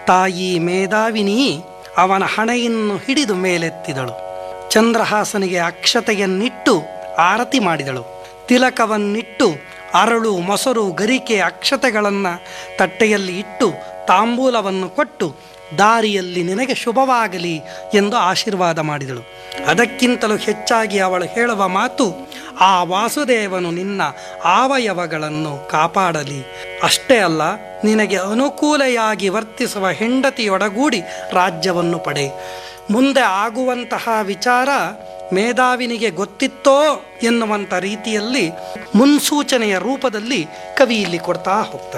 ತಾಯಿ ಮೇಧಾವಿನಿ ಅವನ ಹಣೆಯನ್ನು ಹಿಡಿದು ಮೇಲೆತ್ತಿದಳು ಚಂದ್ರಹಾಸನಿಗೆ ಅಕ್ಷತೆಯನ್ನಿಟ್ಟು ಆರತಿ ಮಾಡಿದಳು ತಿಲಕವನ್ನಿಟ್ಟು ಅರಳು ಮೊಸರು ಗರಿಕೆ ಅಕ್ಷತೆಗಳನ್ನು ತಟ್ಟೆಯಲ್ಲಿ ಇಟ್ಟು ತಾಂಬೂಲವನ್ನು ಕೊಟ್ಟು ದಾರಿಯಲ್ಲಿ ನಿನಗೆ ಶುಭವಾಗಲಿ ಎಂದು ಆಶೀರ್ವಾದ ಮಾಡಿದಳು ಅದಕ್ಕಿಂತಲೂ ಹೆಚ್ಚಾಗಿ ಅವಳು ಹೇಳುವ ಮಾತು ಆ ವಾಸುದೇವನು ನಿನ್ನ ಆವಯವಗಳನ್ನು ಕಾಪಾಡಲಿ ಅಷ್ಟೇ ಅಲ್ಲ ನಿನಗೆ ಅನುಕೂಲೆಯಾಗಿ ವರ್ತಿಸುವ ಹೆಂಡತಿಯೊಡಗೂಡಿ ರಾಜ್ಯವನ್ನು ಪಡೆ ಮುಂದೆ ಆಗುವಂತಹ ವಿಚಾರ ಮೇಧಾವಿನಿಗೆ ಗೊತ್ತಿತ್ತೋ ಎನ್ನುವಂಥ ರೀತಿಯಲ್ಲಿ ಮುನ್ಸೂಚನೆಯ ರೂಪದಲ್ಲಿ ಕವಿ ಇಲ್ಲಿ ಕೊಡ್ತಾ ಹೋಗ್ತಾನೆ